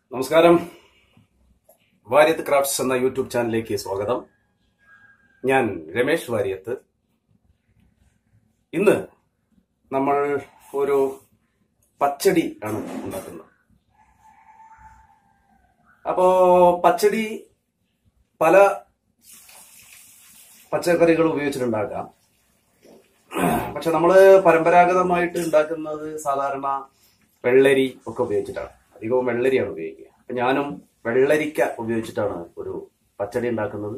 നമസ്കാരം വാര്യത്ത് ക്രാഫ്റ്റ്സ് എന്ന യൂട്യൂബ് ചാനലിലേക്ക് സ്വാഗതം ഞാൻ രമേശ് വാര്യത്ത് ഇന്ന് നമ്മൾ ഒരു പച്ചടി ആണ് ഉണ്ടാക്കുന്നത് അപ്പോ പച്ചടി പല പച്ചക്കറികൾ ഉപയോഗിച്ചിട്ടുണ്ടാക്കാം പക്ഷെ നമ്മൾ പരമ്പരാഗതമായിട്ട് ഉണ്ടാക്കുന്നത് സാധാരണ വെള്ളരി ഒക്കെ ഉപയോഗിച്ചിട്ടാണ് അധികവും വെള്ളരിയാണ് ഉപയോഗിക്കുക അപ്പൊ ഞാനും വെള്ളരിക്ക ഉപയോഗിച്ചിട്ടാണ് ഒരു പച്ചടി ഉണ്ടാക്കുന്നത്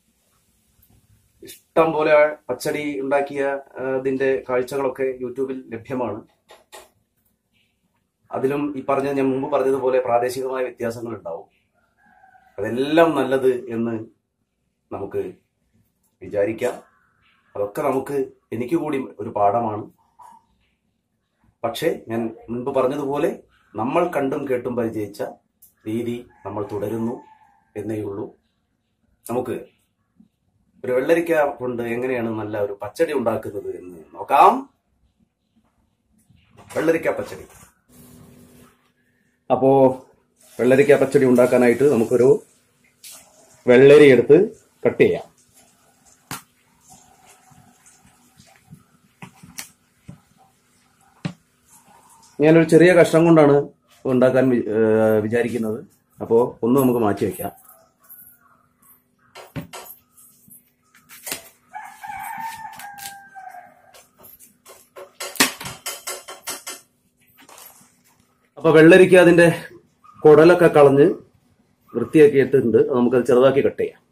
ഇഷ്ടം പോലെ പച്ചടി ഉണ്ടാക്കിയ ആ, ഇതിന്റെ കാഴ്ചകളൊക്കെ യൂട്യൂബിൽ ലഭ്യമാണ് അതിലും ഈ പറഞ്ഞ ഞാൻ മുമ്പ് പറഞ്ഞതുപോലെ പ്രാദേശികമായ വ്യത്യാസങ്ങൾ ഉണ്ടാവും അതെല്ലാം നല്ലത് എന്ന് നമുക്ക് വിചാരിക്കാം അതൊക്കെ നമുക്ക് എനിക്ക് കൂടി ഒരു പാഠമാണ് പക്ഷേ ഞാൻ മുൻപ് പറഞ്ഞതുപോലെ നമ്മൾ കണ്ടും കേട്ടും പരിചയിച്ച രീതി നമ്മൾ തുടരുന്നു എന്നേയുള്ളൂ നമുക്ക് ഒരു വെള്ളരിക്ക കൊണ്ട് എങ്ങനെയാണ് നല്ല ഒരു പച്ചടി ഉണ്ടാക്കുന്നത് എന്ന് നോക്കാം വെള്ളരിക്ക പച്ചടി അപ്പോ വെള്ളരിക്ക പച്ചടി ഉണ്ടാക്കാനായിട്ട് നമുക്കൊരു വെള്ളരി എടുത്ത് കട്ട് ചെയ്യാം ഞാനൊരു ചെറിയ കഷ്ണം കൊണ്ടാണ് ഉണ്ടാക്കാൻ വി- ഏഹ് വിചാരിക്കുന്നത് അപ്പോൾ ഒന്ന് നമുക്ക് മാറ്റി വെക്കാം അപ്പൊ വെള്ളരിക്ക അതിന്റെ കുടലൊക്കെ കളഞ്ഞ് വൃത്തിയാക്കിയിട്ടുണ്ട് അത് നമുക്കത് ചെറുതാക്കി കട്ട് ചെയ്യാം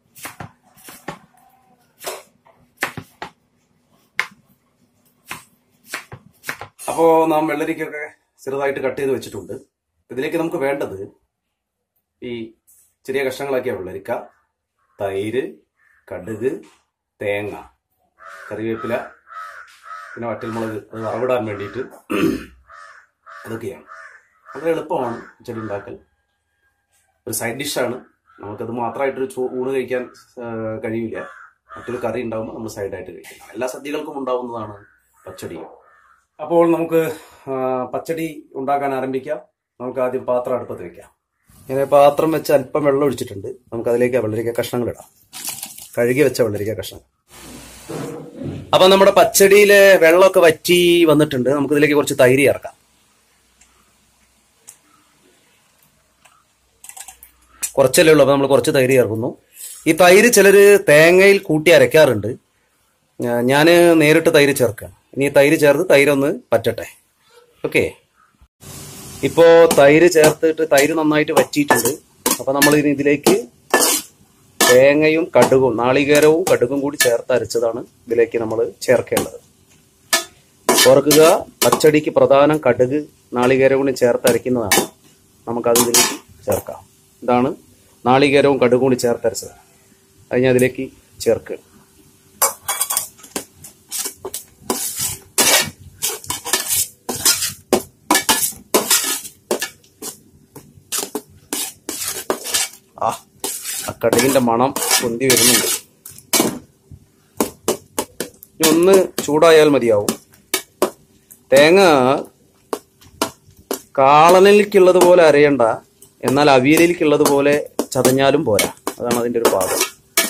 അപ്പോ നാം വെള്ളരിക്കൊക്കെ ചെറുതായിട്ട് കട്ട് ചെയ്ത് വെച്ചിട്ടുണ്ട് ഇതിലേക്ക് നമുക്ക് വേണ്ടത് ഈ ചെറിയ കഷ്ണങ്ങളാക്കിയ വെള്ളരിക്ക തൈര് കടുക് തേങ്ങ കറിവേപ്പില പിന്നെ വറ്റൽമുളക് അത് വറവിടാൻ വേണ്ടിയിട്ട് അതൊക്കെയാണ് വളരെ എളുപ്പമാണ് ചെടി ഉണ്ടാക്കൽ ഒരു സൈഡ് ഡിഷാണ് നമുക്കത് മാത്രമായിട്ടൊരു ചോ ഊണ് കഴിക്കാൻ ആ, കഴിയില്ല മറ്റൊരു കറി ഉണ്ടാകുമ്പോൾ നമ്മൾ സൈഡായിട്ട് കഴിക്കണം എല്ലാ സദ്യകൾക്കും ഉണ്ടാവുന്നതാണ് പച്ചടി അപ്പോൾ നമുക്ക് ആ, പച്ചടി ഉണ്ടാക്കാൻ ആരംഭിക്കാം നമുക്ക് ആദ്യം പാത്രം അടുപ്പത്ത് വെക്കാം ഇങ്ങനെ പാത്രം വെച്ച് അല്പം വെള്ളം ഒഴിച്ചിട്ടുണ്ട് നമുക്ക് അതിലേക്ക് ആ വെള്ളരിക്ക കഷ്ണങ്ങൾ ഇടാം കഴുകി വെച്ച വെള്ളരിക്ക കഷ്ണം അപ്പൊ നമ്മുടെ പച്ചടിയിലെ വെള്ളമൊക്കെ വറ്റി വന്നിട്ടുണ്ട് നമുക്ക് ഇതിലേക്ക് കുറച്ച് തൈര് ചേർക്കാം കുറച്ചല്ലേ ഉള്ളൂ അപ്പൊ നമ്മൾ കുറച്ച് തൈര് ചേർക്കുന്നു ഈ തൈര് ചിലര് തേങ്ങയിൽ കൂട്ടി അരയ്ക്കാറുണ്ട് ഞാൻ നേരിട്ട് തൈര് ചേർക്കാം ഇനി ഈ തൈര് ചേർത്ത് തൈരൊന്ന് പറ്റട്ടെ ഓക്കെ ഇപ്പോ തൈര് ചേർത്തിട്ട് തൈര് നന്നായിട്ട് വറ്റിയിട്ടുണ്ട് അപ്പൊ നമ്മൾ ഇനി ഇതിലേക്ക് തേങ്ങയും കടുകും നാളികേരവും കടുകും കൂടി ചേർത്ത് അരച്ചതാണ് ഇതിലേക്ക് നമ്മൾ ചേർക്കേണ്ടത് ഓർക്കുക പച്ചടിക്ക് പ്രധാനം കടുക് നാളികേരവും കൂടി ചേർത്ത് അരയ്ക്കുന്നതാണ് നമുക്കത് ഇതിലേക്ക് ചേർക്കാം ഇതാണ് നാളികേരവും കടുകും കൂടി ചേർത്തരച്ചത് അത് ഞാൻ അതിലേക്ക് ചേർക്കുക ആ ആ കടുകിന്റെ മണം പൊന്തി വരുന്നുണ്ട് ഇനി ഒന്ന് ചൂടായാൽ മതിയാവും തേങ്ങ കാളനിലേക്കുള്ളത് പോലെ അരയണ്ട എന്നാൽ അവിയലിലേക്കുള്ളത് പോലെ ചതഞ്ഞാലും പോരാ അതാണ് അതിന്റെ ഒരു പാകം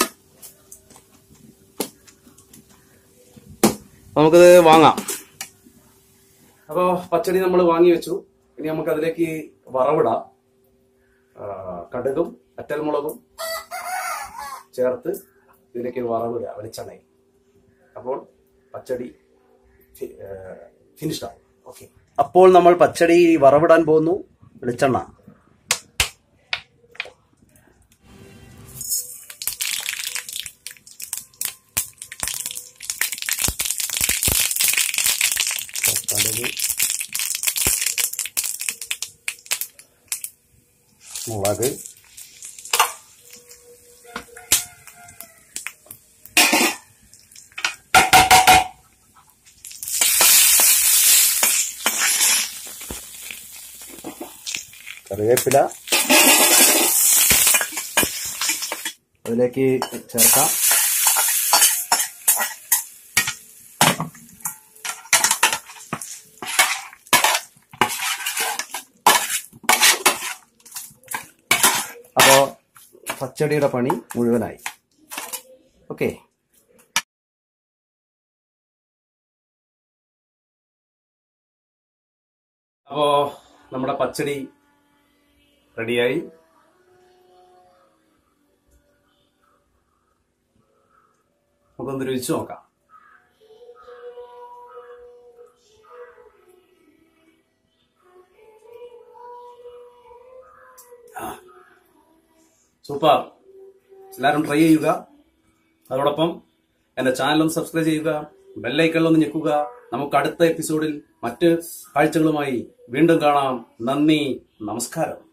നമുക്കിത് വാങ്ങാം അപ്പോൾ പച്ചടി നമ്മൾ വാങ്ങി വെച്ചു ഇനി നമുക്ക് അതിലേക്ക് വറവിടാം ആ, കടുകും അറ്റൽമുളകും ചേർത്ത് ഇതിലേക്ക് വറവിടുക വെളിച്ചെണ്ണയും അപ്പോൾ പച്ചടി ഫിനിഷ്ഡ് ആവും ഓക്കെ അപ്പോൾ നമ്മൾ പച്ചടി വറവിടാൻ പോകുന്നു വെളിച്ചെണ്ണ കടുക് മുളക് കറിവേപ്പില അതിലേക്ക് ചേർക്കാം പച്ചടിയുടെ പണി മുഴുവനായി ഓക്കെ അപ്പോ നമ്മുടെ പച്ചടി റെഡിയായി നമുക്കൊന്ന് രുചിച്ചു നോക്കാം സൂപ്പർ എല്ലാവരും ട്രൈ ചെയ്യുക അതോടൊപ്പം എന്റെ ചാനൽ ഒന്ന് സബ്സ്ക്രൈബ് ചെയ്യുക ബെല്ലൈക്കണിലൊന്ന് ഞെക്കുക നമുക്ക് അടുത്ത എപ്പിസോഡിൽ മറ്റ് കാഴ്ചകളുമായി വീണ്ടും കാണാം നന്ദി നമസ്കാരം